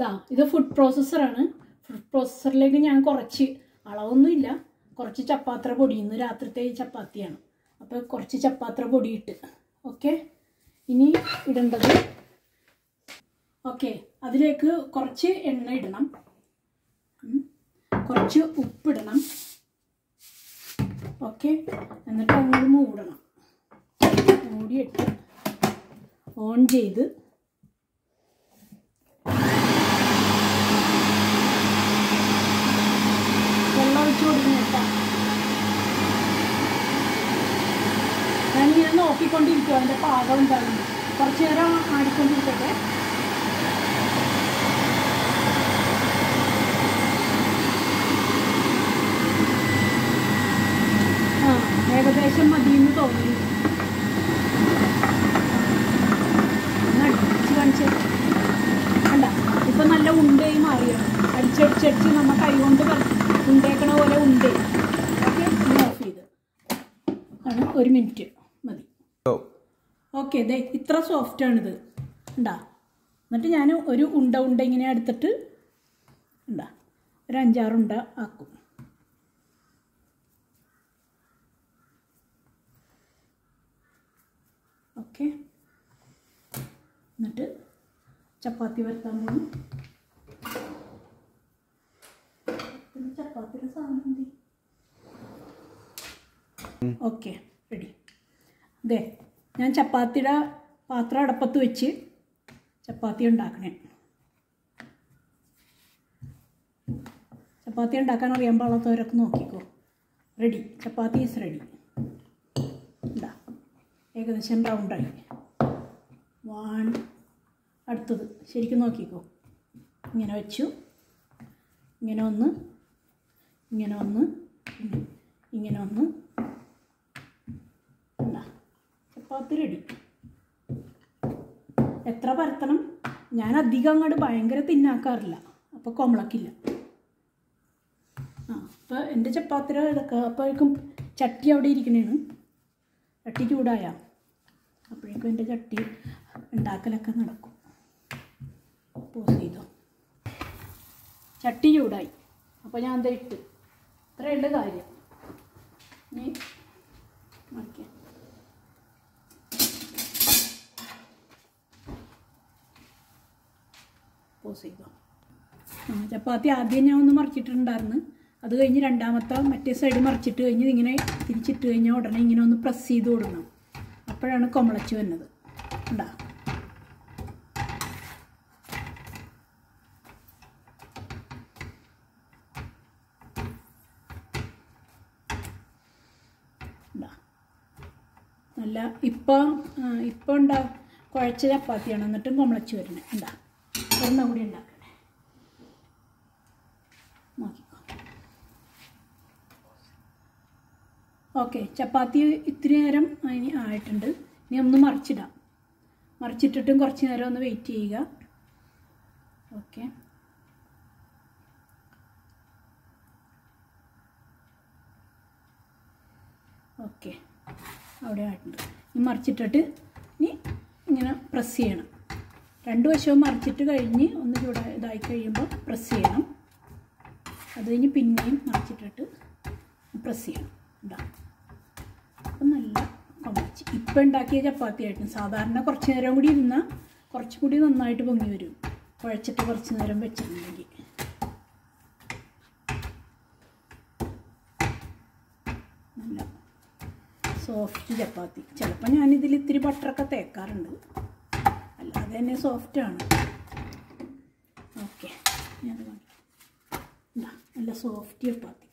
ഇതാ ഇത് food പ്രോസസ്സറാണ് food പ്രോസസ്സറിലേക്ക് ഞാൻ കുറച്ച് അളവൊന്നുമില്ല കുറച്ച് ചപ്പാത്ര പൊടി ഇന്ന് രാത്രിത്തെ ഈ ചപ്പാത്തിയാണ് അപ്പോൾ കുറച്ച് ചപ്പാത്ര പൊടി ഇട്ട് ഓക്കെ ഇനി ഇടേണ്ടത് ഓക്കെ അതിലേക്ക് കുറച്ച് എണ്ണ ഇടണം ഉം. കുറച്ച് ഉപ്പിടണം ഓക്കെ എന്നിട്ട് അങ്ങോട്ട് മൂടണം മൂടിയിട്ട് ഓൺ ചെയ്ത് വെള്ളം ഒഴിച്ച് കൊടുക്കണം കേട്ടോ ഞാനിങ്ങനെ നോക്കിക്കൊണ്ടിരിക്കും അതിൻ്റെ പാകം ഉണ്ടാകുന്നു കുറച്ച് നേരം ആടിക്കൊണ്ടിരിക്കട്ടെ ആ ഏകദേശം മതിയെന്ന് തോന്നുന്നു ഒന്ന് അടിച്ച് കാണിച്ച് അല്ല ഇപ്പം നല്ല ഉണ്ടയായി മാറിയാണ് അടിച്ചടിച്ചടിച്ച് നമ്മൾ കൈ കൊണ്ട് ഉണ്ടേക്കണ പോലെ ഉണ്ടേ ഓക്കെ ഓഫ് ചെയ്ത് ആണ് ഒരു മിനിറ്റ് മതി ഓക്കെ ദേ ഇത്ര സോഫ്റ്റാണിത് ഉണ്ടാ എന്നിട്ട് ഞാൻ ഒരു ഉണ്ട ഉണ്ട ഇങ്ങനെ എടുത്തിട്ട് ഉണ്ടാ ഒരു അഞ്ചാറുണ്ട ആക്കും ഓക്കെ എന്നിട്ട് ചപ്പാത്തി വരുത്താൻ പോകും പിന്നെ ചപ്പാത്തിയുടെ സാധനം എന്തി ഓക്കെ റെഡി അതെ ഞാൻ ചപ്പാത്തിയുടെ പാത്രം അടപ്പത്ത് വെച്ച് ചപ്പാത്തി ഉണ്ടാക്കണേ ചപ്പാത്തി ഉണ്ടാക്കാൻ അറിയാൻ പാടാത്തവരൊക്കെ നോക്കിക്കോ റെഡി ചപ്പാത്തി ഈസ് റെഡി ഇതാ ഏകദേശം റൗണ്ടായി വൺ അടുത്തത് ശരിക്കും നോക്കിക്കോ ഇങ്ങനെ വെച്ചു ഇങ്ങനെ ഒന്ന് ഇങ്ങനെ ഒന്ന് ഇങ്ങനെ ഒന്ന് ഉണ്ടാ ചപ്പാത്തി റെഡി എത്ര പരത്തണം ഞാൻ അധികം അങ്ങോട്ട് ഭയങ്കര തിന്നാക്കാറില്ല അപ്പോൾ കൊമളക്കില്ല ആ അപ്പോൾ എൻ്റെ ചപ്പാത്തിര ഇതൊക്കെ അപ്പോഴേക്കും ചട്ടി അവിടെ ഇരിക്കണേണ് ചട്ടി ചൂടായ അപ്പോഴേക്കും എൻ്റെ ചട്ടി ഉണ്ടാക്കലൊക്കെ നടക്കും പോസ് ചെയ്തോ ചട്ടി ചൂടായി അപ്പോൾ ഞാൻ എന്താ ഇട്ട് ഇത്രയുണ്ട് കാര്യം ഇനി ഓക്കെ പോസ് ചെയ്തോ ആ, ചപ്പാത്തി ആദ്യം ഞാൻ ഒന്ന് മറിച്ചിട്ടുണ്ടായിരുന്നു അത് കഴിഞ്ഞ് രണ്ടാമത്തെ മറ്റേ സൈഡ് മറിച്ചിട്ട് കഴിഞ്ഞ് ഇങ്ങനെ തിരിച്ചിട്ട് കഴിഞ്ഞാൽ ഉടനെ ഇങ്ങനെ ഒന്ന് പ്രസ് ചെയ്ത് കൊടുക്കണം അപ്പോഴാണ് കൊമളച്ച് വന്നത് ഉണ്ടാ ഉണ്ടാ നല്ല ഇപ്പം ആ, ഇപ്പം ഉണ്ടാ കുഴച്ച ചപ്പാത്തിയാണ് എന്നിട്ടും കൊമളച്ച് വരണേ ഉണ്ടാ ഒരെണ്ണം കൂടി ഉണ്ടാക്കണേ നോക്കിക്കോ ഓക്കെ ചപ്പാത്തി ഇത്തിരി നേരം അതിന് ആയിട്ടുണ്ട് ഇനി ഒന്ന് മറിച്ചിടാം മറിച്ചിട്ടിട്ടും കുറച്ച് നേരം ഒന്ന് വെയിറ്റ് ചെയ്യുക ഓക്കെ ഓക്കെ അവിടെ ആയിട്ടുണ്ട് ഇനി മറിച്ചിട്ടിട്ട് ഇനി ഇങ്ങനെ പ്രസ് ചെയ്യണം രണ്ട് വശവും മറിച്ചിട്ട് കഴിഞ്ഞ് ഒന്ന് ചൂടാ ഇതായി കഴിയുമ്പോൾ പ്രസ് ചെയ്യണം അത് കഴിഞ്ഞ് പിന്നെയും മറിച്ചിട്ടിട്ട് പ്രസ് ചെയ്യണം ഇതാ അപ്പം നല്ല കൊമച്ച് ഇപ്പം ഉണ്ടാക്കിയ ചപ്പാത്തി ആയിട്ട് സാധാരണ കുറച്ച് നേരം കൂടി ഇരുന്നാൽ കുറച്ചും കൂടി നന്നായിട്ട് പൊങ്ങി വരും കുഴച്ചിട്ട് കുറച്ച് നേരം വെച്ചിട്ടുണ്ടെങ്കിൽ നല്ല സോഫ്റ്റ് ചപ്പാത്തി ചിലപ്പോൾ ഞാനിതിൽ ഇത്തിരി ബട്ടറൊക്കെ തേക്കാറുണ്ട് അല്ലാതെ തന്നെ സോഫ്റ്റാണ് ഓക്കെ ഞാൻ കാണിക്കാം ഇതാ, നല്ല സോഫ്റ്റ് ചപ്പാത്തി